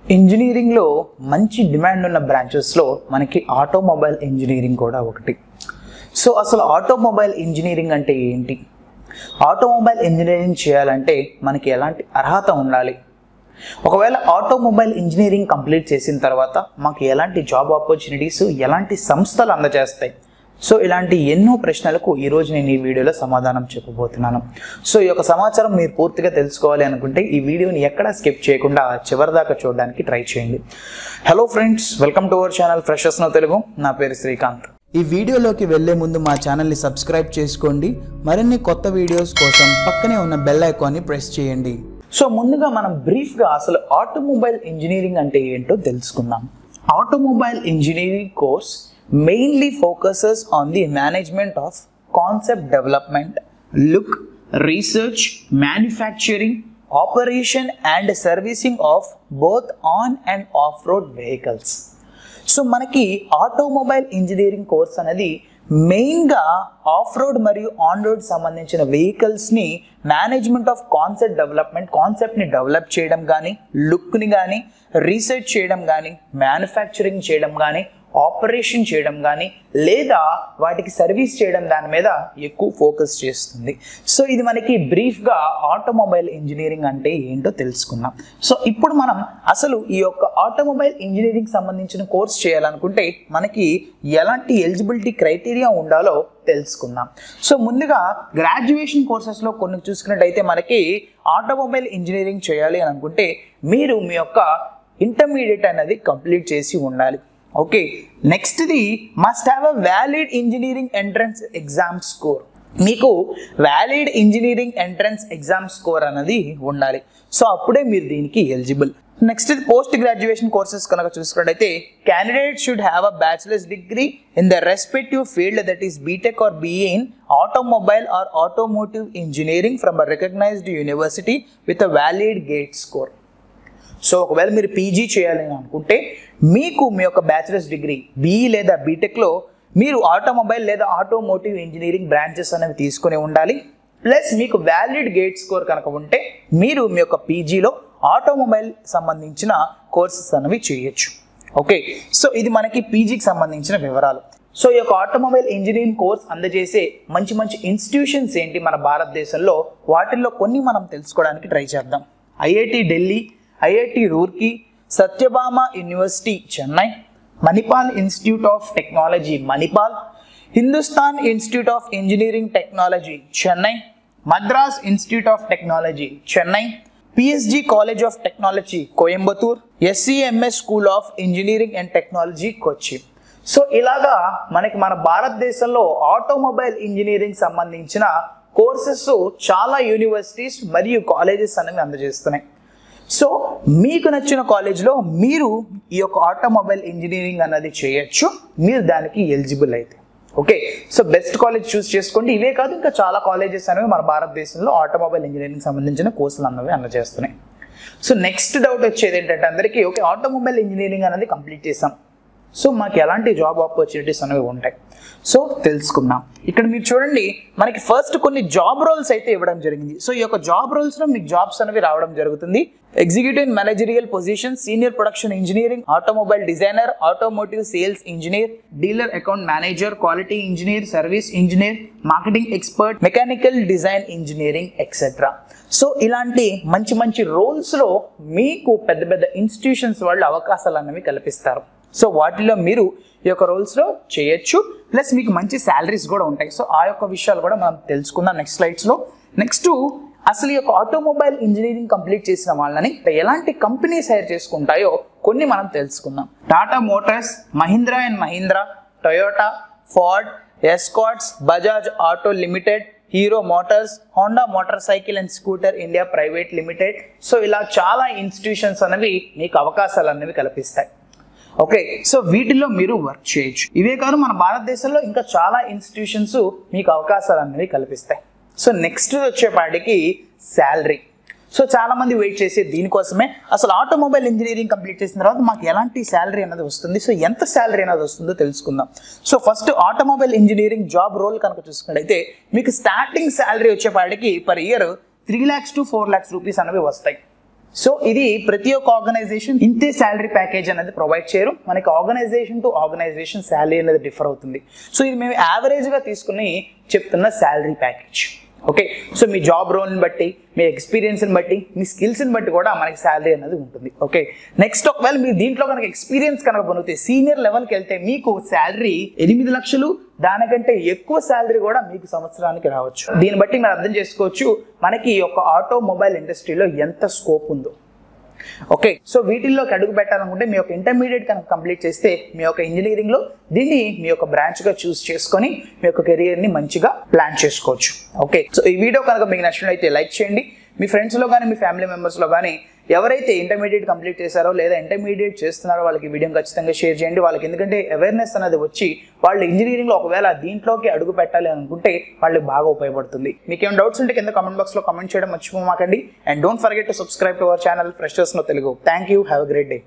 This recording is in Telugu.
ఇంజనీరింగ్లో మంచి డిమాండ్ ఉన్న బ్రాంచెస్లో మనకి ఆటోమొబైల్ ఇంజనీరింగ్ కూడా ఒకటి సో అసలు ఆటోమొబైల్ ఇంజనీరింగ్ అంటే ఏంటి ఆటోమొబైల్ ఇంజనీరింగ్ చేయాలంటే మనకి ఎలాంటి అర్హత ఉండాలి ఒకవేళ ఆటోమొబైల్ ఇంజనీరింగ్ కంప్లీట్ చేసిన తర్వాత మాకు ఎలాంటి జాబ్ ఆపర్చునిటీస్ ఎలాంటి సంస్థలు అందజేస్తాయి సో ఇలాంటి ఎన్నో ప్రశ్నలకు ఈరోజు నేను ఈ వీడియోలో సమాధానం చెప్పబోతున్నాను సో ఈ యొక్క సమాచారం మీరు పూర్తిగా తెలుసుకోవాలి అనుకుంటే ఈ వీడియోని ఎక్కడా స్కిప్ చేయకుండా చివరిదాకా చూడడానికి ట్రై చేయండి hello friends welcome to our channel freshers know Telugu నా పేరు శ్రీకాంత్ ఈ వీడియోలోకి వెళ్లే ముందు మా ఛానల్ని సబ్స్క్రైబ్ చేసుకోండి మరిన్ని కొత్త వీడియోస్ కోసం పక్కనే ఉన్న బెల్ ఐకాన్ని ప్రెస్ చేయండి సో ముందుగా మనం బ్రీఫ్గా అసలు ఆటోమొబైల్ ఇంజనీరింగ్ అంటే ఏంటో తెలుసుకుందాం automobile engineering course mainly focuses on the management of concept development look research manufacturing operation and servicing of both on and off road vehicles so మనకి ఆటోమొబైల్ ఇంజనీరింగ్ కోర్స్ అనేది మెయిన్గా ఆఫ్ రోడ్ మరియు ఆన్ రోడ్ సంబంధించిన వెహికల్స్ని మేనేజ్మెంట్ ఆఫ్ కాన్సెప్ట్ డెవలప్మెంట్ కాన్సెప్ట్ని డెవలప్ చేయడం కానీ లుక్ని కానీ రీసెర్చ్ చేయడం కానీ మ్యానుఫ్యాక్చరింగ్ చేయడం కానీ ఆపరేషన్ చేయడం కానీ లేదా వాటికి సర్వీస్ చేయడం దాని మీద ఎక్కువ ఫోకస్ చేస్తుంది సో ఇది మనకి బ్రీఫ్గా ఆటోమొబైల్ ఇంజనీరింగ్ అంటే ఏంటో తెలుసుకుందాం సో ఇప్పుడు మనం అసలు ఈ యొక్క ఆటోమొబైల్ ఇంజనీరింగ్ సంబంధించిన కోర్స్ చేయాలనుకుంటే మనకి ఎలాంటి ఎలిజిబిలిటీ క్రైటీరియా ఉండాలో తెలుసుకుందాం సో ముందుగా గ్రాడ్యుయేషన్ కోర్సెస్లో కొన్ని చూసుకున్నట్టయితే మనకి ఆటోమొబైల్ ఇంజనీరింగ్ చేయాలి అని అనుకుంటే మీరు మీ యొక్క ఇంటర్మీడియట్ అనేది కంప్లీట్ చేసి ఉండాలి ఓకే నెక్స్ట్ది must have a valid engineering entrance exam score మీకు valid engineering entrance exam score అనేది ఉండాలి సో అప్పుడే మీరు దీనికి eligible next post graduation courses కనుక చూసుకున్నట్టయితే candidate should have a bachelor's degree in the respective field that is B Tech or BA in automobile or automotive engineering from a recognised university with a valid GATE score so ఒకవేళ మీరు పీజీ చేయాలని అనుకుంటే మీకు మీ యొక్క బ్యాచిలర్స్ డిగ్రీ బీఈ లేదా బీటెక్లో మీరు ఆటోమొబైల్ లేదా ఆటోమోటివ్ ఇంజనీరింగ్ బ్రాంచెస్ అనేవి తీసుకుని ఉండాలి ప్లస్ మీకు వ్యాలిడ్ గేట్ స్కోర్ కనుక ఉంటే మీరు మీ యొక్క పీజీలో ఆటోమొబైల్ సంబంధించిన కోర్సెస్ అనేవి చేయొచ్చు ఓకే సో ఇది మనకి పీజీకి సంబంధించిన వివరాలు సో ఈ యొక్క ఆటోమొబైల్ ఇంజనీరింగ్ కోర్స్ అందజేసే మంచి మంచి ఇన్స్టిట్యూషన్స్ ఏంటి మన భారతదేశంలో వాటిల్లో కొన్ని మనం తెలుసుకోవడానికి ట్రై చేద్దాం IIT Delhi IIT Roorkee Sathyabama university Chennai Manipal institute of technology Manipal Hindustan institute of engineering technology Chennai Madras institute of technology Chennai PSG college of technology Coimbatore SCMS school of engineering and technology Kochi so ఇలాగా మనకి మన భారతదేశంలో ఆటోమొబైల్ ఇంజనీరింగ్ సంబంధించిన కోర్సెస్ చాలా యూనివర్సిటీస్ మరియు కాలేజెస్ అనేవి అందజేస్తున్నాయి సో మీకు నచ్చిన కాలేజ్లో మీరు ఈ యొక్క ఆటోమొబైల్ ఇంజనీరింగ్ అన్నది చేయొచ్చు మీరు దానికి ఎలిజిబుల్ అయితే okay so best college choose చేసుకోండి ఇవే కాదు ఇంకా చాలా కాలేజెస్ అనేవి మన భారతదేశంలో ఆటోమొబైల్ ఇంజనీరింగ్ సంబంధించిన కోర్సులు అన్నవి అందజేస్తున్నాయి సో నెక్స్ట్ డౌట్ వచ్చేది ఏంటంటే అందరికీ ఓకే ఆటోమొబైల్ ఇంజనీరింగ్ అనేది కంప్లీట్ చేసాం సో మాకు ఎలాంటి జాబ్ ఆపర్చునిటీస్ అనేవి ఉంటాయి సో తెలుసుకుందాం ఇక్కడ మీరు చూడండి మనకి ఫస్ట్ కొన్ని జాబ్ రోల్స్ అయితే ఇవ్వడం జరిగింది సో ఈ యొక్క జాబ్ రోల్స్లో మీకు జాబ్స్ అనేవి రావడం జరుగుతుంది executive managerial position senior production engineering automobile designer automotive sales engineer dealer account manager quality engineer service engineer marketing expert mechanical design engineering etcetera so ఇలాంటి మంచి మంచి రోల్స్లో మీకు పెద్ద పెద్ద ఇన్స్టిట్యూషన్స్ వాళ్ళు అవకాశాలు అనేవి కల్పిస్తారు సో వాటిలో మీరు ఈ యొక్క రోల్స్లో చేయొచ్చు ప్లస్ మీకు మంచి శాలరీస్ కూడా ఉంటాయి సో ఆ యొక్క విషయాలు కూడా మనం తెలుసుకుందాం నెక్స్ట్ స్లైడ్స్లో నెక్స్ట్ అసలు ఈ యొక్క ఆటోమొబైల్ ఇంజనీరింగ్ కంప్లీట్ చేసిన వాళ్ళని ఎలాంటి కంపెనీస్ హైర్ చేసుకుంటాయో కొన్ని మనం తెలుసుకుందాం Tata motors Mahindra and Mahindra Toyota Ford Escorts Bajaj auto limited Hero motors Honda motorcycle and scooter India private limited so ఇలా చాలా ఇన్స్టిట్యూషన్స్ అనేవి మీకు అవకాశాలు అనేవి కల్పిస్తాయి ఓకే సో వీటిలో మీరు వర్క్ చేయొచ్చు ఇవే కాదు మన భారతదేశంలో ఇంకా చాలా ఇన్స్టిట్యూషన్స్ మీకు అవకాశాలు అనేవి కల్పిస్తాయి సో నెక్స్ట్ వచ్చేపాటికి శాలరీ సో చాలా మంది వెయిట్ చేసే దీనికోసమే అసలు ఆటోమొబైల్ ఇంజనీరింగ్ కంప్లీట్ చేసిన తర్వాత మాకు ఎలాంటి శాలరీ అనేది వస్తుంది సో ఎంత శాలరీ అనేది వస్తుందో తెలుసుకుందాం so first automobile engineering job role కనుక చూసుకున్నట్లయితే మీకు స్టార్టింగ్ శాలరీ వచ్చేపాటికి per year three lakhs to four lakhs rupees అనేవి వస్తాయి సో ఇది ప్రతి ఒక్క ఆర్గనైజేషన్ ఇంతే శాలరీ ప్యాకేజ్ అనేది ప్రొవైడ్ చేయరు మనకి ఆర్గనైజేషన్ టు ఆర్గనైజేషన్ శాలరీ అనేది డిఫర్ అవుతుంది సో ఇది మేము యావరేజ్గా తీసుకుని చెప్తున్న శాలరీ ప్యాకేజ్ ఓకే సో మీ జాబ్ రోల్ని బట్టి మీ ఎక్స్పీరియన్స్ని బట్టి మీ స్కిల్స్ని బట్టి కూడా మనకి శాలరీ అనేది ఉంటుంది ఓకే నెక్స్ట్ ఒకవేళ మీరు దీంట్లో కనుక ఎక్స్పీరియన్స్ కనుక పొందితే సీనియర్ లెవెల్కి వెళ్తే మీకు శాలరీ ఎనిమిది లక్షలు దానికంటే ఎక్కువ శాలరీ కూడా మీకు సంవత్సరానికి రావచ్చు దీన్ని బట్టి మీరు అర్థం చేసుకోవచ్చు మనకి ఈ యొక్క ఆటోమొబైల్ ఇండస్ట్రీలో ఎంత స్కోప్ ఉందో ఓకే సో వీటిల్లోకి అడుగు పెట్టాలనుకుంటే మీ యొక్క ఇంటర్మీడియట్ కనుక కంప్లీట్ చేస్తే మీ యొక్క ఇంజనీరింగ్లో దీన్ని మీ యొక్క బ్రాంచ్గా చూస్ చేసుకొని మీ యొక్క కెరియర్ని మంచిగా ప్లాన్ చేసుకోవచ్చు ఓకే సో ఈ వీడియో కనుక మీకు నచ్చినట్లయితే లైక్ చేయండి మీ ఫ్రెండ్స్లో కానీ మీ ఫ్యామిలీ మెంబర్స్లో కానీ ఎవరైతే ఇంటర్మీడియట్ కంప్లీట్ చేశారో లేదా ఇంటర్మీడియట్ చేస్తున్నారో వాళ్ళకి వీడియో ఖచ్చితంగా షేర్ చేయండి వాళ్ళకి ఎందుకంటే అవేర్నెస్ అనేది వచ్చి వాళ్ళు ఇంజనీరింగ్లో ఒకవేళ దీంట్లోకి అడుగు పెట్టాలి అనుకుంటే వాళ్ళకి బాగా ఉపయోగపడుతుంది మీకు ఏమైనా డౌట్స్ ఉంటే కింద కామెంట్ బాక్స్లో కామెంట్ చేయడం మర్చిపోమాకండి and don't forget to subscribe to our channel freshers know Telugu thank you have a great day